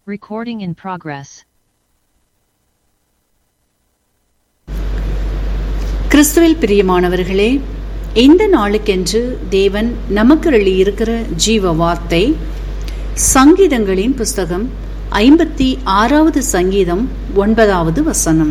Recording in progress. கிறிஸ்துவில் பிரியமானவர்களே இந்த நாளுக்கென்று தேவன் நமக்கு இருக்கிற ஜீவ வார்த்தை சங்கீதங்களின் புஸ்தகம் ஐம்பத்தி ஆறாவது சங்கீதம் ஒன்பதாவது வசனம்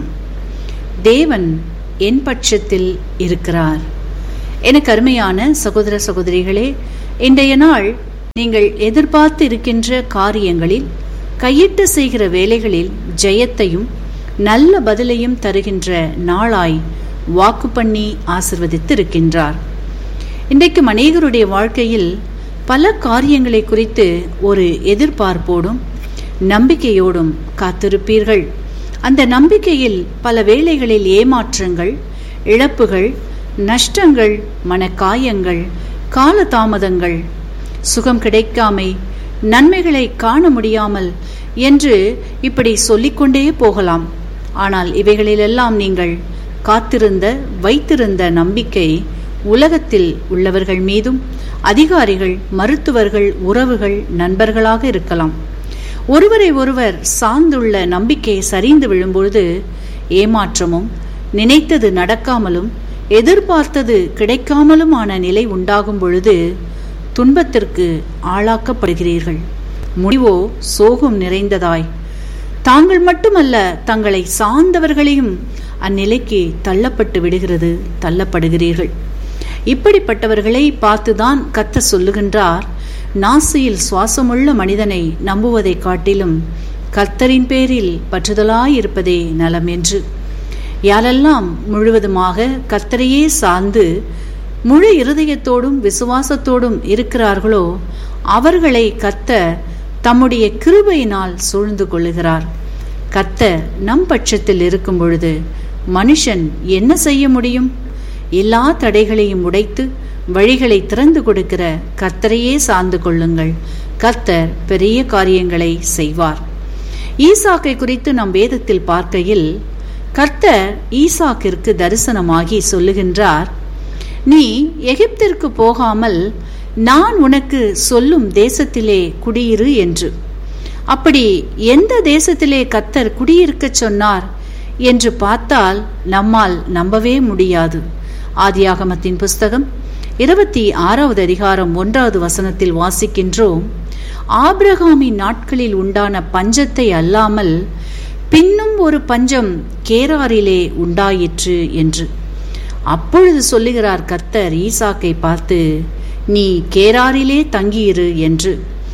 தேவன் என் பட்சத்தில் இருக்கிறார் எனக்கு அருமையான சகோதர சகோதரிகளே இன்றைய நாள் நீங்கள் எதிர்பார்த்து இருக்கின்ற காரியங்களில் கையிட்டு செய்கிற வேலைகளில் ஜெயத்தையும் நல்ல பதிலையும் தருகின்ற நாளாய் வாக்கு பண்ணி ஆசிர்வதித்து இருக்கின்றார் இன்றைக்கு அநேகருடைய வாழ்க்கையில் பல காரியங்களை குறித்து ஒரு எதிர்பார்ப்போடும் நம்பிக்கையோடும் காத்திருப்பீர்கள் அந்த நம்பிக்கையில் பல வேளைகளில் ஏமாற்றங்கள் இழப்புகள் நஷ்டங்கள் மனக்காயங்கள் காலதாமதங்கள் சுகம் கிடைக்காமை நன்மைகளை காண முடியாமல் என்று இப்படி சொல்லிக்கொண்டே போகலாம் ஆனால் இவைகளிலெல்லாம் நீங்கள் காத்திருந்த வைத்திருந்த நம்பிக்கை உலகத்தில் உள்ளவர்கள் மீதும் அதிகாரிகள் மருத்துவர்கள் உறவுகள் நண்பர்களாக இருக்கலாம் ஒருவரை ஒருவர் சார்ந்துள்ள நம்பிக்கை சரிந்து விழும்பொழுது ஏமாற்றமும் நினைத்தது நடக்காமலும் எதிர்பார்த்தது கிடைக்காமலுமான நிலை உண்டாகும் பொழுது துன்பத்திற்கு ஆளாக்கப்படுகிறீர்கள் முடிவோ சோகம் நிறைந்ததாய் தாங்கள் மட்டுமல்ல தங்களை சார்ந்தவர்களையும் அந்நிலைக்கு தள்ளப்பட்டு விடுகிறது தள்ளப்படுகிறீர்கள் இப்படிப்பட்டவர்களை பார்த்துதான் கத்த சொல்லுகின்றார் நாசியில் சுவாசமுள்ள மனிதனை நம்புவதை காட்டிலும் கர்த்தரின் பேரில் பற்றுதலாயிருப்பதே நலம் என்று யாரெல்லாம் முழுவதுமாக கர்த்தரையே சார்ந்து முழு இருதயத்தோடும் விசுவாசத்தோடும் இருக்கிறார்களோ அவர்களை கத்த தம்முடைய கிருபையினால் சூழ்ந்து கொள்ளுகிறார் கத்த நம் பட்சத்தில் இருக்கும் பொழுது மனுஷன் என்ன செய்ய முடியும் எல்லா தடைகளையும் உடைத்து வழிகளை திறந்து கொடுக்கிற கர்த்தரையே சார்ந்து கொள்ளுங்கள் கர்த்தர் பெரிய காரியங்களை செய்வார் ஈசாக்கை குறித்து நம் வேதத்தில் பார்க்கையில் கர்த்தர் ஈசாக்கிற்கு தரிசனமாகி சொல்லுகின்றார் நீ எகிப்திற்கு போகாமல் நான் உனக்கு சொல்லும் தேசத்திலே குடியிரு என்று அப்படி எந்த தேசத்திலே கத்தர் குடியிருக்கச் சொன்னார் என்று பார்த்தால் நம்மால் நம்பவே முடியாது ஆதியாகமத்தின் புஸ்தகம் இருபத்தி ஆறாவது அதிகாரம் ஒன்றாவது வசனத்தில் வாசிக்கின்றோம் ஆபிரகாமின் நாட்களில் உண்டான பஞ்சத்தை அல்லாமல் பின்னும் ஒரு பஞ்சம் கேராரிலே உண்டாயிற்று என்று அப்பொழுது சொல்லுகிறார் கர்த்தர் ஈசாக்கை பார்த்து நீ கேராரிலே தங்கியிரு என்று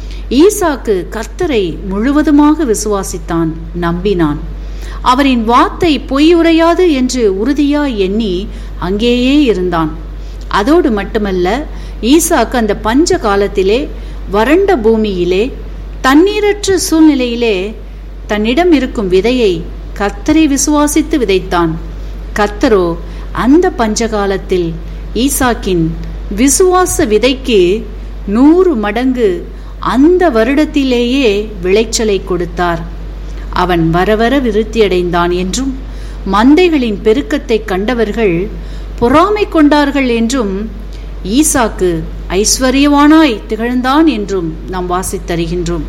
ஈசாக்கு கர்த்தரை முழுவதுமாக விசுவாசித்தான் நம்பினான் அவரின் வார்த்தை பொய் உரையாது என்று உறுதியாய் எண்ணி அங்கேயே இருந்தான் அதோடு மட்டுமல்ல ஈசாக்கு அந்த பஞ்ச காலத்திலே வறண்ட பூமியிலே தண்ணீரற்ற சூழ்நிலையிலே தன்னிடம் இருக்கும் விதையை கர்த்தரை விசுவாசித்து விதைத்தான் கர்த்தரோ அந்த பஞ்சகாலத்தில் ஈசாக்கின் விசுவாச விதைக்கு நூறு மடங்கு அந்த வருடத்திலேயே விளைச்சலை கொடுத்தார் அவன் வரவர விருத்தியடைந்தான் என்றும் மந்தைகளின் பெருக்கத்தை கண்டவர்கள் பொறாமை கொண்டார்கள் என்றும் ஈசாக்கு ஐஸ்வர்யவானாய் திகழ்ந்தான் என்றும் நாம் வாசித்தருகின்றோம்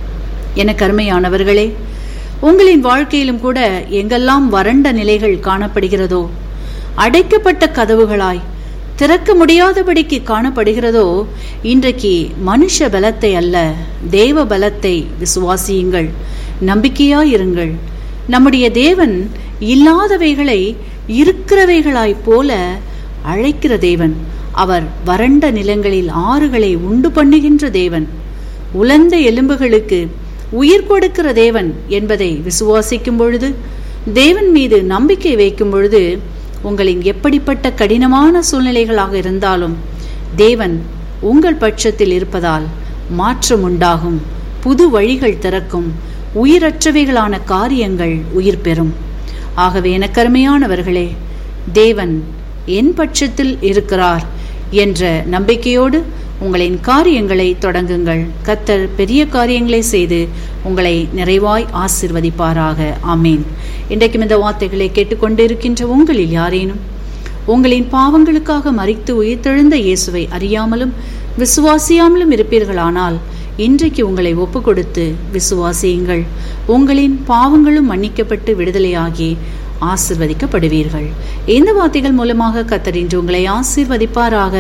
என கருமையானவர்களே உங்களின் வாழ்க்கையிலும் கூட எங்கெல்லாம் வறண்ட நிலைகள் காணப்படுகிறதோ அடைக்கப்பட்ட கதவுகளாய் திறக்க முடியாதபடிக்கு காணப்படுகிறதோ இன்றைக்கு மனுஷ பலத்தை அல்ல தேவ பலத்தை விசுவாசியுங்கள் நம்பிக்கையாயிருங்கள் நம்முடைய தேவன் இல்லாதவைகளை இருக்கிறவைகளாய் போல அழைக்கிற தேவன் அவர் வறண்ட நிலங்களில் ஆறுகளை உண்டு பண்ணுகின்ற தேவன் உலர்ந்த எலும்புகளுக்கு உயிர் கொடுக்கிற தேவன் என்பதை விசுவாசிக்கும் பொழுது தேவன் மீது நம்பிக்கை வைக்கும் பொழுது உங்களின் எப்படிப்பட்ட கடினமான சூழ்நிலைகளாக இருந்தாலும் தேவன் உங்கள் பட்சத்தில் இருப்பதால் மாற்றம் உண்டாகும் புது வழிகள் திறக்கும் உயிரற்றவைகளான காரியங்கள் உயிர் பெறும் ஆகவே எனக்கருமையானவர்களே தேவன் என் பட்சத்தில் இருக்கிறார் என்ற நம்பிக்கையோடு உங்களின் காரியங்களை தொடங்குங்கள் கத்தர் பெரிய காரியங்களை செய்து உங்களை நிறைவாய் ஆசிர்வதிப்பாராக ஆமேன் இன்றைக்கும் இந்த வார்த்தைகளை கேட்டுக்கொண்டு இருக்கின்ற உங்களில் யாரேனும் உங்களின் பாவங்களுக்காக மறித்து உயிர்த்தெழுந்த இயேசுவை அறியாமலும் விசுவாசியாமலும் இருப்பீர்களானால் இன்றைக்கு உங்களை ஒப்பு கொடுத்து விசுவாசியுங்கள் உங்களின் பாவங்களும் மன்னிக்கப்பட்டு விடுதலையாகி ஆசிர்வதிக்கப்படுவீர்கள் இந்த வார்த்தைகள் மூலமாக கத்தர் இன்று உங்களை ஆசீர்வதிப்பாராக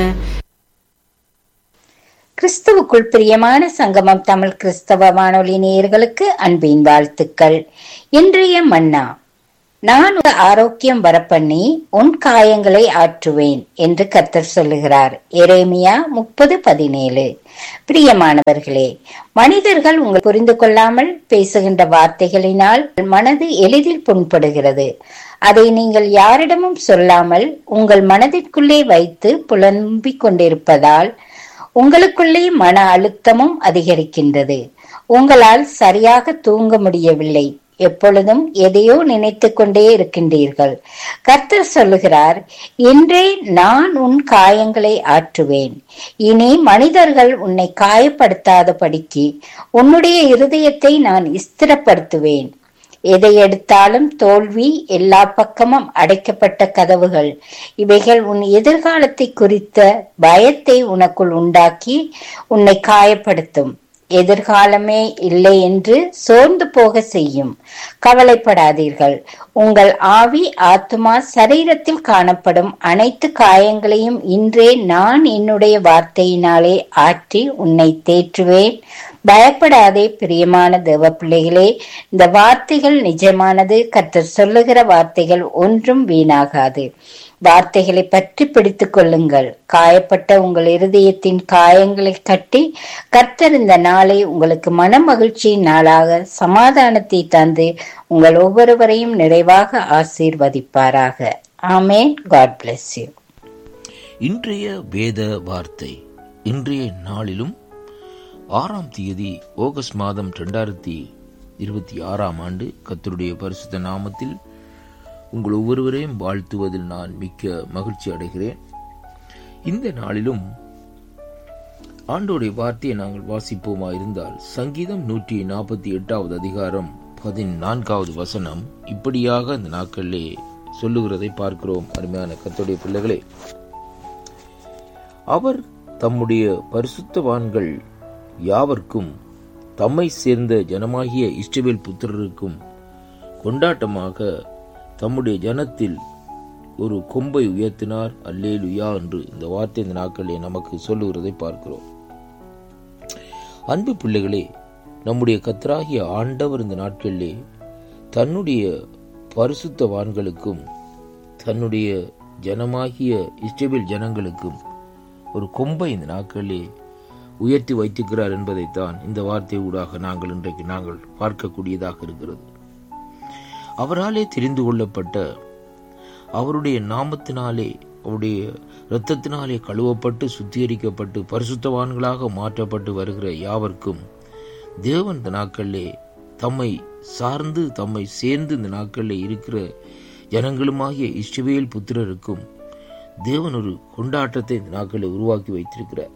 கிறிஸ்துவுக்குள் பிரியமான சங்கமம் தமிழ் கிறிஸ்தவ வானொலி நேயர்களுக்கு அன்பின் வாழ்த்துக்கள் இன்றைய மன்னா நான் உனக்கு ஆரோக்கியம் வரப்பண்ணி உன் காயங்களை ஆற்றுவேன் என்று கர்த்தர் சொல்லுகிறார் எரேமியா முப்பது பதினேழு பிரியமானவர்களே மனிதர்கள் உங்கள் புரிந்து கொள்ளாமல் பேசுகின்ற வார்த்தைகளினால் மனது எளிதில் புண்படுகிறது அதை நீங்கள் யாரிடமும் சொல்லாமல் உங்கள் மனதிற்குள்ளே வைத்து புலம்பிக் கொண்டிருப்பதால் உங்களுக்குள்ளே மன அழுத்தமும் அதிகரிக்கின்றது உங்களால் சரியாக தூங்க முடியவில்லை எப்பொழுதும் எதையோ நினைத்து கொண்டே இருக்கின்றீர்கள் கர்த்தர் சொல்லுகிறார் இன்றே நான் உன் காயங்களை ஆற்றுவேன் இனி மனிதர்கள் உன்னை காயப்படுத்தாத படிக்கு உன்னுடைய இருதயத்தை நான் ஸ்திரப்படுத்துவேன் எதை எடுத்தாலும் தோல்வி எல்லா பக்கமும் அடைக்கப்பட்ட கதவுகள் இவைகள் உன் எதிர்காலத்தை குறித்த பயத்தை உனக்குள் உண்டாக்கி உன்னை காயப்படுத்தும் எதிர்காலமே இல்லை என்று சோர்ந்து போக செய்யும் கவலைப்படாதீர்கள் உங்கள் ஆவி ஆத்மா சரீரத்தில் காணப்படும் அனைத்து காயங்களையும் இன்றே நான் என்னுடைய வார்த்தையினாலே ஆற்றி உன்னை தேற்றுவேன் பயப்படாதே பிரியமான தேவ பிள்ளைகளே இந்த வார்த்தைகள் நிஜமானது கர்த்தர் சொல்லுகிற வார்த்தைகள் ஒன்றும் வீணாகாது வார்த்தைகளை பற்றி பிடித்துக் கொள்ளுங்கள் காயப்பட்ட உங்கள் இருதயத்தின் காயங்களை கட்டி கர்த்தர் இந்த நாளை உங்களுக்கு மன மகிழ்ச்சியின் நாளாக சமாதானத்தை தந்து உங்கள் ஒவ்வொருவரையும் நிறைவாக ஆசீர்வதிப்பாராக ஆமேன் காட் பிளஸ் யூ இன்றைய வேத வார்த்தை இன்றைய நாளிலும் ஆறாம் தேதி ஆகஸ்ட் மாதம் ரெண்டாயிரத்தி இருபத்தி ஆறாம் ஆண்டு கத்தருடைய பரிசுத்த நாமத்தில் உங்கள் ஒவ்வொருவரையும் வாழ்த்துவதில் நான் மிக்க மகிழ்ச்சி அடைகிறேன் இந்த நாளிலும் ஆண்டோடைய வார்த்தையை நாங்கள் வாசிப்போமா இருந்தால் சங்கீதம் நூற்றி நாற்பத்தி எட்டாவது அதிகாரம் பதினான்காவது வசனம் இப்படியாக இந்த நாட்களிலே சொல்லுகிறதை பார்க்கிறோம் அருமையான கத்தோடைய பிள்ளைகளே அவர் தம்முடைய பரிசுத்தவான்கள் யாவர்க்கும் தம்மை சேர்ந்த ஜனமாகிய இஷ்டவேல் புத்திரருக்கும் கொண்டாட்டமாக தம்முடைய ஜனத்தில் ஒரு கொம்பை உயர்த்தினார் அல்லேலுயா என்று இந்த வார்த்தை இந்த நாட்களிலே நமக்கு சொல்லுகிறதை பார்க்கிறோம் அன்பு பிள்ளைகளே நம்முடைய கத்தராகிய ஆண்டவர் இந்த நாட்களிலே தன்னுடைய பரிசுத்தவான்களுக்கும் தன்னுடைய ஜனமாகிய இஸ்ரேல் ஜனங்களுக்கும் ஒரு கொம்பை இந்த நாட்களிலே உயர்த்தி வைத்திருக்கிறார் என்பதைத்தான் இந்த வார்த்தை ஊடாக நாங்கள் இன்றைக்கு நாங்கள் பார்க்கக்கூடியதாக இருக்கிறது அவராலே தெரிந்து கொள்ளப்பட்ட அவருடைய நாமத்தினாலே அவருடைய இரத்தத்தினாலே கழுவப்பட்டு சுத்திகரிக்கப்பட்டு பரிசுத்தவான்களாக மாற்றப்பட்டு வருகிற யாவர்க்கும் தேவன் இந்த நாட்களிலே தம்மை சார்ந்து தம்மை சேர்ந்து இந்த நாட்களில் இருக்கிற ஜனங்களுமாகிய இஷ்டவேல் புத்திரருக்கும் தேவன் ஒரு கொண்டாட்டத்தை இந்த நாட்களில் உருவாக்கி வைத்திருக்கிறார்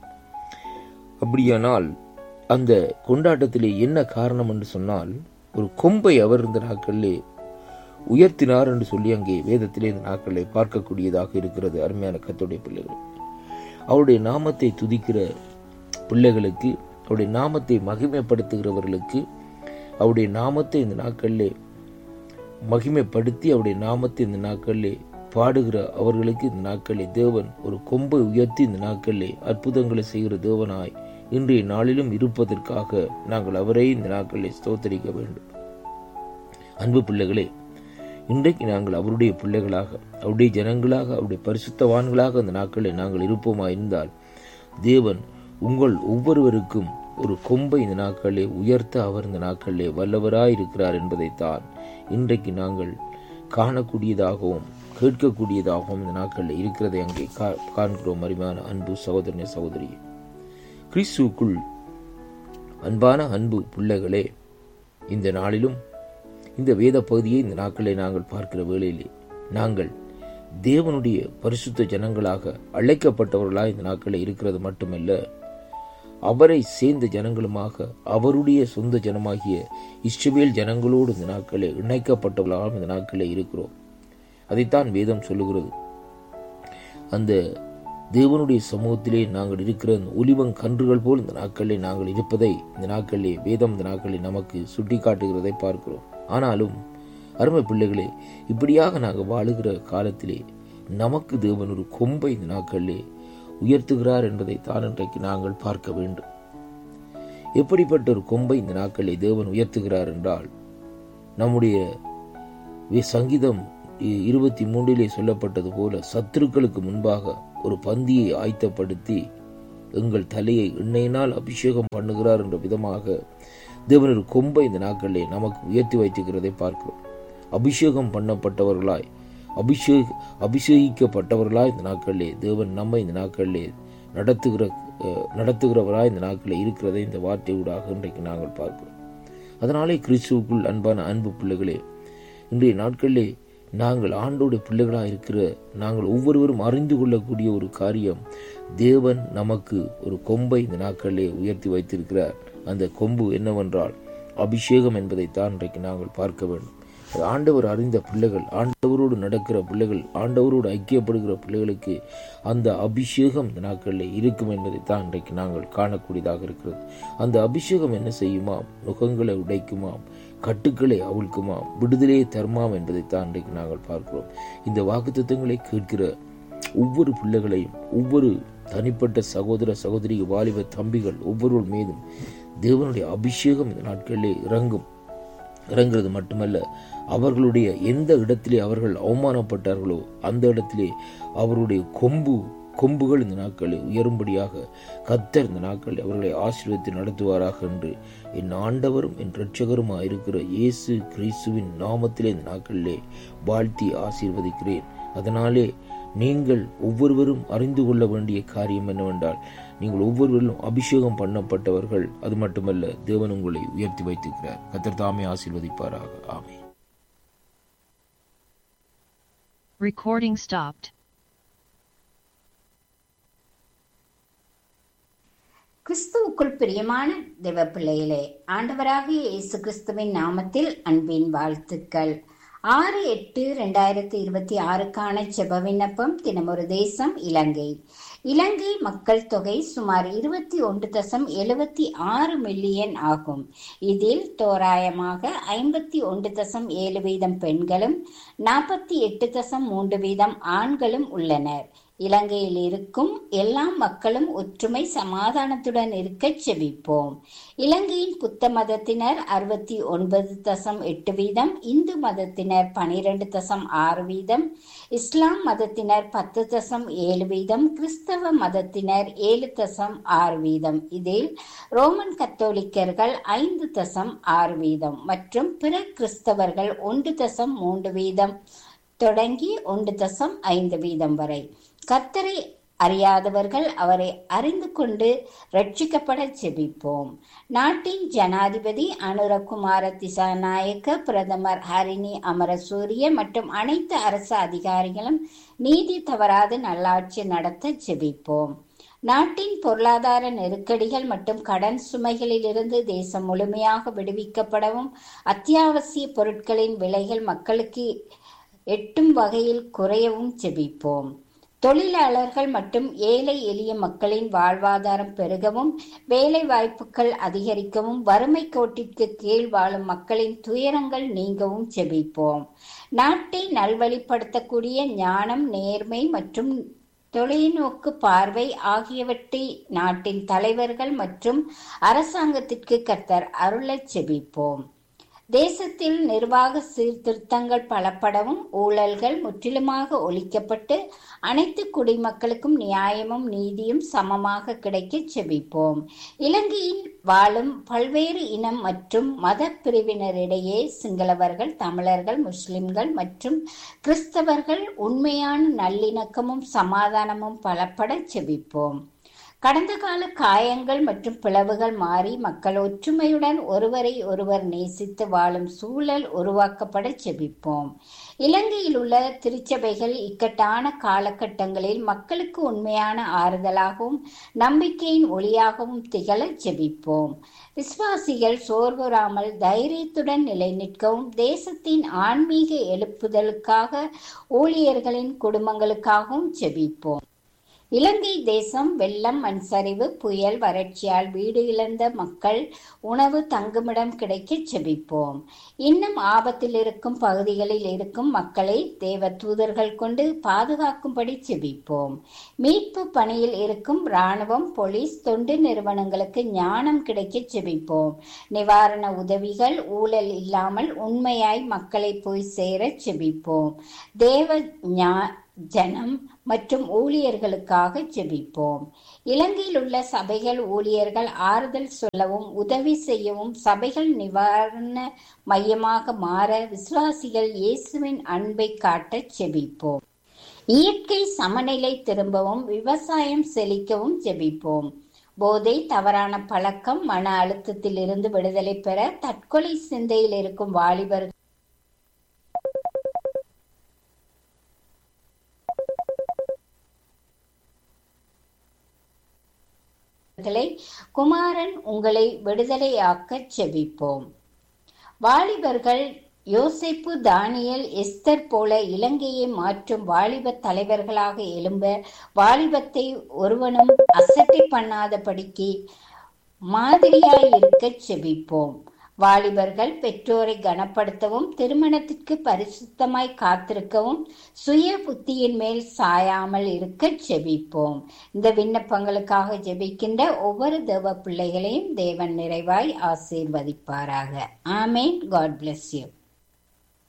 அப்படியானால் அந்த கொண்டாட்டத்திலே என்ன காரணம் என்று சொன்னால் ஒரு கொம்பை அவர் இந்த நாட்களிலே உயர்த்தினார் என்று சொல்லி அங்கே வேதத்திலே இந்த நாட்களை பார்க்கக்கூடியதாக இருக்கிறது அருமையான கத்துடைய பிள்ளைகள் அவருடைய நாமத்தை துதிக்கிற பிள்ளைகளுக்கு அவருடைய நாமத்தை மகிமைப்படுத்துகிறவர்களுக்கு அவருடைய நாமத்தை இந்த நாட்களிலே மகிமைப்படுத்தி அவருடைய நாமத்தை இந்த நாட்களிலே பாடுகிற அவர்களுக்கு இந்த நாட்களிலே தேவன் ஒரு கொம்பை உயர்த்தி இந்த நாட்களிலே அற்புதங்களை செய்கிற தேவனாய் இன்றைய நாளிலும் இருப்பதற்காக நாங்கள் அவரை இந்த நாட்களிலே ஸ்தோத்தரிக்க வேண்டும் அன்பு பிள்ளைகளே இன்றைக்கு நாங்கள் அவருடைய பிள்ளைகளாக அவருடைய ஜனங்களாக அவருடைய பரிசுத்தவான்களாக அந்த நாட்களில் நாங்கள் இருப்போமா இருந்தால் தேவன் உங்கள் ஒவ்வொருவருக்கும் ஒரு கொம்பை இந்த நாட்களிலே உயர்த்த அவர் இந்த நாட்களிலே வல்லவராய் இருக்கிறார் என்பதைத்தான் இன்றைக்கு நாங்கள் காணக்கூடியதாகவும் கேட்கக்கூடியதாகவும் இந்த நாட்களில் இருக்கிறதை அங்கே காண்கிறோம் அருமையான அன்பு சகோதரனே சகோதரி கிறிஸ்துக்குள் அன்பான அன்பு பிள்ளைகளே இந்த நாளிலும் இந்த வேத பகுதியை இந்த நாட்களை நாங்கள் பார்க்கிற வேளையிலே நாங்கள் தேவனுடைய பரிசுத்த ஜனங்களாக அழைக்கப்பட்டவர்களாக இந்த நாட்களில் இருக்கிறது மட்டுமல்ல அவரை சேர்ந்த ஜனங்களுமாக அவருடைய சொந்த ஜனமாகிய இஸ்ரவேல் ஜனங்களோடு இந்த நாட்களே இணைக்கப்பட்டவர்களாக இந்த நாட்களே இருக்கிறோம் அதைத்தான் வேதம் சொல்லுகிறது அந்த தேவனுடைய சமூகத்திலே நாங்கள் இருக்கிற அந்த ஒலிவங் கன்றுகள் போல் இந்த நாட்களிலே நாங்கள் இருப்பதை இந்த நாட்களிலே வேதம் இந்த நாட்களில் நமக்கு சுட்டி காட்டுகிறதை பார்க்கிறோம் ஆனாலும் அருமை பிள்ளைகளே இப்படியாக நாங்கள் வாழுகிற காலத்திலே நமக்கு தேவன் ஒரு கொம்பை இந்த நாட்களிலே உயர்த்துகிறார் என்பதை தான் இன்றைக்கு நாங்கள் பார்க்க வேண்டும் எப்படிப்பட்ட ஒரு கொம்பை இந்த நாட்களிலே தேவன் உயர்த்துகிறார் என்றால் நம்முடைய வே- சங்கீதம் இ- இருபத்தி மூன்றிலே சொல்லப்பட்டது போல சத்துருக்களுக்கு முன்பாக ஒரு பந்தியை ஆயத்தப்படுத்தி எங்கள் தலையை எண்ணெயினால் அபிஷேகம் பண்ணுகிறார் என்ற விதமாக தேவன் ஒரு கொம்பை இந்த நாட்களிலே நமக்கு உயர்த்தி வைத்திருக்கிறதை பார்க்கிறோம் அபிஷேகம் பண்ணப்பட்டவர்களாய் அபிஷேக் அபிஷேகிக்கப்பட்டவர்களாய் இந்த நாட்களிலே தேவன் நம்மை இந்த நாட்களிலே நடத்துகிற அஹ், நடத்துகிறவராய் இந்த நாட்களில் இருக்கிறதை இந்த வார்த்தையூடாக இன்றைக்கு நாங்கள் பார்க்கிறோம் அதனாலே கிறிஸ்துவுக்குள் அன்பான அன்பு பிள்ளைகளே இன்றைய நாட்களிலே நாங்கள் ஆண்டோட பிள்ளைகளாக இருக்கிற நாங்கள் ஒவ்வொருவரும் அறிந்து கொள்ளக்கூடிய ஒரு காரியம் தேவன் நமக்கு ஒரு கொம்பை இந்த நாட்களிலே உயர்த்தி வைத்திருக்கிறார் அந்த கொம்பு என்னவென்றால் அபிஷேகம் என்பதைத்தான் இன்றைக்கு நாங்கள் பார்க்க வேண்டும் அது ஆண்டவர் அறிந்த பிள்ளைகள் ஆண்டவரோடு நடக்கிற பிள்ளைகள் ஆண்டவரோடு ஐக்கியப்படுகிற பிள்ளைகளுக்கு அந்த அபிஷேகம் இந்த நாட்களில் இருக்கும் என்பதைத்தான் இன்றைக்கு நாங்கள் காணக்கூடியதாக இருக்கிறது அந்த அபிஷேகம் என்ன செய்யுமாம் நுகங்களை உடைக்குமாம் கட்டுக்களை அவிழ்க்குமாம் விடுதலையை தருமாம் என்பதைத்தான் இன்றைக்கு நாங்கள் பார்க்கிறோம் இந்த வாக்குத்தத்தங்களை கேட்கிற ஒவ்வொரு பிள்ளைகளையும் ஒவ்வொரு தனிப்பட்ட சகோதர சகோதரி வாலிப தம்பிகள் ஒவ்வொருவர் மீதும் தேவனுடைய அபிஷேகம் இந்த நாட்களிலே இறங்கும் இறங்குறது மட்டுமல்ல அவர்களுடைய எந்த இடத்திலே அவர்கள் அவமானப்பட்டார்களோ அந்த இடத்திலே அவருடைய கொம்பு கொம்புகள் இந்த நாட்களில் உயரும்படியாக கத்தர் இந்த நாட்களில் அவர்களை ஆசீர்வதித்து நடத்துவாராக என்று என் ஆண்டவரும் என் இரட்சகருமாக இருக்கிற இயேசு கிறிஸ்துவின் நாமத்திலே இந்த நாட்களிலே வாழ்த்தி ஆசீர்வதிக்கிறேன் அதனாலே நீங்கள் ஒவ்வொருவரும் அறிந்து கொள்ள வேண்டிய காரியம் என்னவென்றால் நீங்கள் ஒவ்வொருவரும் அபிஷேகம் பண்ணப்பட்டவர்கள் அது மட்டுமல்ல தேவன் உங்களை உயர்த்தி வைத்திருக்கிறார் கத்தர் தாமே ஆசீர்வதிப்பாராக ஆமென் Recording stopped. கிறிஸ்துவுக்குள் பிரியமான தேவ பிள்ளைகளே ஆண்டவராகிய இயேசு கிறிஸ்துவின் நாமத்தில் அன்பின் வாழ்த்துக்கள் ஆறு எட்டு ரெண்டாயிரத்தி இருபத்தி ஆறுக்கான செப விண்ணப்பம் தினமொரு தேசம் இலங்கை இலங்கை மக்கள் தொகை சுமார் இருபத்தி ஒன்று தசம் எழுபத்தி ஆறு மில்லியன் ஆகும் இதில் தோராயமாக ஐம்பத்தி ஒன்று தசம் ஏழு வீதம் பெண்களும் நாற்பத்தி எட்டு தசம் மூன்று வீதம் ஆண்களும் உள்ளனர் இலங்கையில் இருக்கும் எல்லா மக்களும் ஒற்றுமை சமாதானத்துடன் இருக்க செபிப்போம் இலங்கையின் புத்த மதத்தினர் அறுபத்தி ஒன்பது தசம் எட்டு வீதம் இந்து மதத்தினர் பனிரெண்டு தசம் ஆறு வீதம் இஸ்லாம் மதத்தினர் பத்து தசம் ஏழு வீதம் கிறிஸ்தவ மதத்தினர் ஏழு தசம் ஆறு வீதம் இதில் ரோமன் கத்தோலிக்கர்கள் ஐந்து தசம் ஆறு வீதம் மற்றும் பிற கிறிஸ்தவர்கள் ஒன்று தசம் மூன்று வீதம் தொடங்கி ஒன்று தசம் ஐந்து வீதம் வரை கர்த்தரை அறியாதவர்கள் அவரை அறிந்து கொண்டு ரட்சிக்கப்பட செபிப்போம் நாட்டின் ஜனாதிபதி அனுரகுமார திசாநாயக்க பிரதமர் ஹரிணி அமரசூரிய மற்றும் அனைத்து அரசு அதிகாரிகளும் நீதி தவறாது நல்லாட்சி நடத்த செபிப்போம் நாட்டின் பொருளாதார நெருக்கடிகள் மற்றும் கடன் சுமைகளிலிருந்து தேசம் முழுமையாக விடுவிக்கப்படவும் அத்தியாவசிய பொருட்களின் விலைகள் மக்களுக்கு எட்டும் வகையில் குறையவும் செபிப்போம் தொழிலாளர்கள் மற்றும் ஏழை எளிய மக்களின் வாழ்வாதாரம் பெருகவும் வேலை வாய்ப்புகள் அதிகரிக்கவும் வறுமை கோட்டிற்கு கீழ் வாழும் மக்களின் துயரங்கள் நீங்கவும் செபிப்போம் நாட்டை நல்வழிப்படுத்தக்கூடிய ஞானம் நேர்மை மற்றும் தொலைநோக்கு பார்வை ஆகியவற்றை நாட்டின் தலைவர்கள் மற்றும் அரசாங்கத்திற்கு கர்த்தர் அருளச் செபிப்போம் தேசத்தில் நிர்வாக சீர்திருத்தங்கள் பலப்படவும் ஊழல்கள் முற்றிலுமாக ஒழிக்கப்பட்டு அனைத்து குடிமக்களுக்கும் நியாயமும் நீதியும் சமமாக கிடைக்க செபிப்போம் இலங்கையில் வாழும் பல்வேறு இனம் மற்றும் மத பிரிவினரிடையே சிங்களவர்கள் தமிழர்கள் முஸ்லிம்கள் மற்றும் கிறிஸ்தவர்கள் உண்மையான நல்லிணக்கமும் சமாதானமும் பலப்பட செபிப்போம் கடந்த கால காயங்கள் மற்றும் பிளவுகள் மாறி மக்கள் ஒற்றுமையுடன் ஒருவரை ஒருவர் நேசித்து வாழும் சூழல் உருவாக்கப்பட செபிப்போம் இலங்கையில் உள்ள திருச்சபைகள் இக்கட்டான காலகட்டங்களில் மக்களுக்கு உண்மையான ஆறுதலாகவும் நம்பிக்கையின் ஒளியாகவும் திகழ செபிப்போம் விசுவாசிகள் சோர்வுறாமல் தைரியத்துடன் நிலை நிற்கவும் தேசத்தின் ஆன்மீக எழுப்புதலுக்காக ஊழியர்களின் குடும்பங்களுக்காகவும் செபிப்போம் இலங்கை தேசம் வெள்ளம் மண் சரிவு புயல் வறட்சியால் வீடு இழந்த மக்கள் உணவு தங்குமிடம் கிடைக்க செபிப்போம் இன்னும் ஆபத்தில் இருக்கும் பகுதிகளில் இருக்கும் மக்களை தேவ தூதர்கள் கொண்டு பாதுகாக்கும்படி செபிப்போம் மீட்பு பணியில் இருக்கும் இராணுவம் போலீஸ் தொண்டு நிறுவனங்களுக்கு ஞானம் கிடைக்க செபிப்போம் நிவாரண உதவிகள் ஊழல் இல்லாமல் உண்மையாய் மக்களை போய் சேர செபிப்போம் தேவ ஞா- ஜனம் மற்றும் ஊழியர்களுக்காக ஜெபிப்போம் இலங்கையில் உள்ள சபைகள் ஊழியர்கள் ஆறுதல் சொல்லவும் உதவி செய்யவும் சபைகள் நிவாரண மையமாக மாற விசுவாசிகள் இயேசுவின் அன்பை காட்ட ஜெபிப்போம் இயற்கை சமநிலை திரும்பவும் விவசாயம் செழிக்கவும் ஜெபிப்போம் போதை தவறான பழக்கம் மன அழுத்தத்தில் இருந்து விடுதலை பெற தற்கொலை சிந்தையில் இருக்கும் வாலிபர்கள் களை குமாரன் உங்களை விடுதலையாக்கச் செபிப்போம் வாலிபர்கள் யோசேப்பு தானியல் எஸ்தர் போல இலங்கையை மாற்றும் வாலிப தலைவர்களாக எழும்ப வாலிபத்தை ஒருவனும் அசட்டை பண்ணாதபடிக்கு மாதிரியாய் இருக்கச் செபிப்போம் வாலிபர்கள் பெற்றோரை கனப்படுத்தவும் திருமணத்திற்கு பரிசுத்தமாய் காத்திருக்கவும் சுய புத்தியின் மேல் சாயாமல் இருக்க ஜெபிப்போம் இந்த விண்ணப்பங்களுக்காக ஜெபிக்கின்ற ஒவ்வொரு தேவ பிள்ளைகளையும் தேவன் நிறைவாய் ஆசீர்வதிப்பாராக ஆமேன் காட் bless யூ